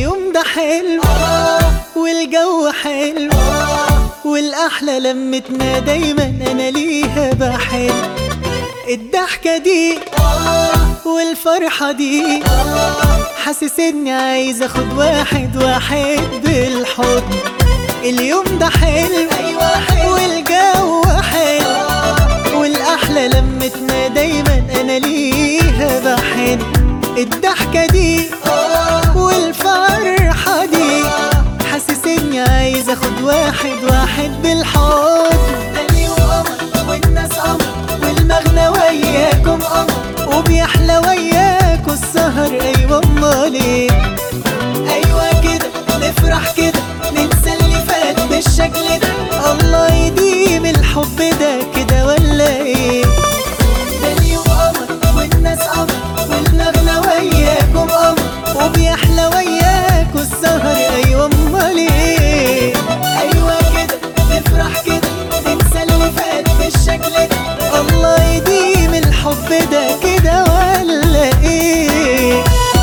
اليوم ده حلو والجو حلو والأحلى لمتنا دايما أنا ليها بحل الضحكة دي والفرحة دي حاسس إني عايز أخد واحد واحد بالحضن اليوم ده حلو أيوة حلو والجو حلو والأحلى لمتنا دايما أنا ليها بحن الضحكة دي والفرحة دي حاسس إني عايز أخد واحد واحد بالحضن دني وقمر والناس قمر والمغنى وياكم قمر وبيحلى وياكوا السهر أيوة أمال إيه ايوه كده نفرح كده ننسى اللي فات بالشكل ده الله يديم الحب ده كده ولا ايه ده اليوم قمر والناس قمر والمغنى وياكم قمر وبيحلى وياكوا السهر ايوه امال ايه ايوه كده نفرح كده ننسى اللي فات بالشكل ده الله يديم الحب ده كده ولا ايه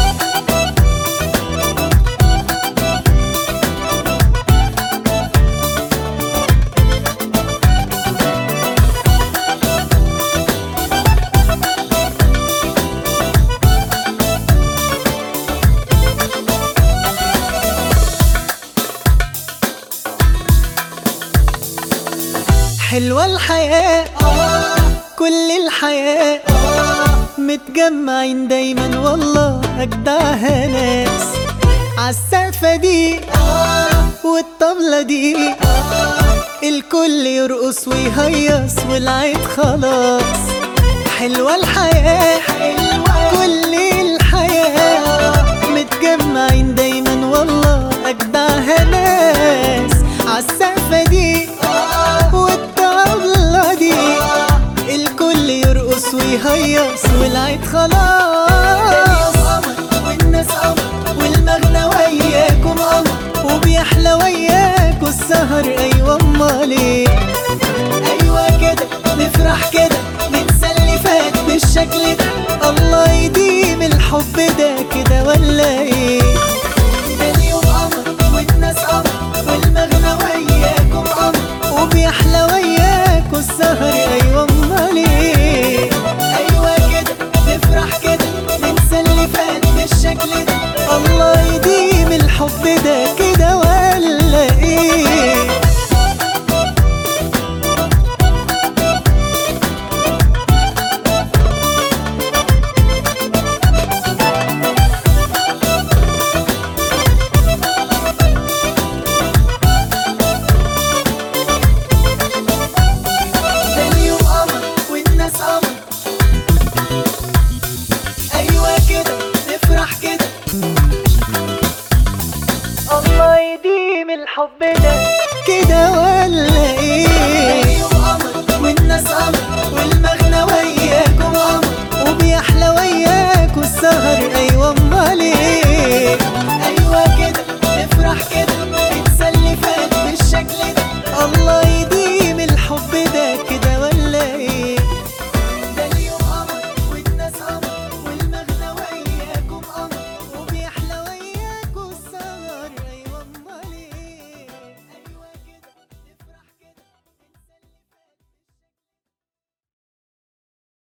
حلوة الحياة كل الحياة متجمعين دايما والله أجدعها ناس عالسقفة دي والطبلة دي الكل يرقص ويهيص والعيد خلاص حلوة الحياة كل الحياة متجمعين دايما والله أجدعها ناس عالسقفة دي والطبلة دي الكل يرقص ويهيص والعيد خلاص والناس قمر والمغنى وياكم قمر وبيحلى وياكوا السهر ايوه امال ايه ايوه كده نفرح كده ننسى اللي فات بالشكل ده الله يديم الحب ده كده ولا ايه ده اليوم قمر والناس قمر والمغنى وياكم قمر وبيحلى وياكوا السهر ايوه امال ايه ايوه كده نفرح كده ننسى اللي فات بالشكل ده الله يديم الحب ده كده ولا ايه ده اليوم قمر والناس قمر ايوه كده نفرح كده الله يديم الحب ده كده ولا ايه اليوم قمر والناس قمر والمغنى وياكم قمر وبيحلى وياكوا السهر ايوه امال ايه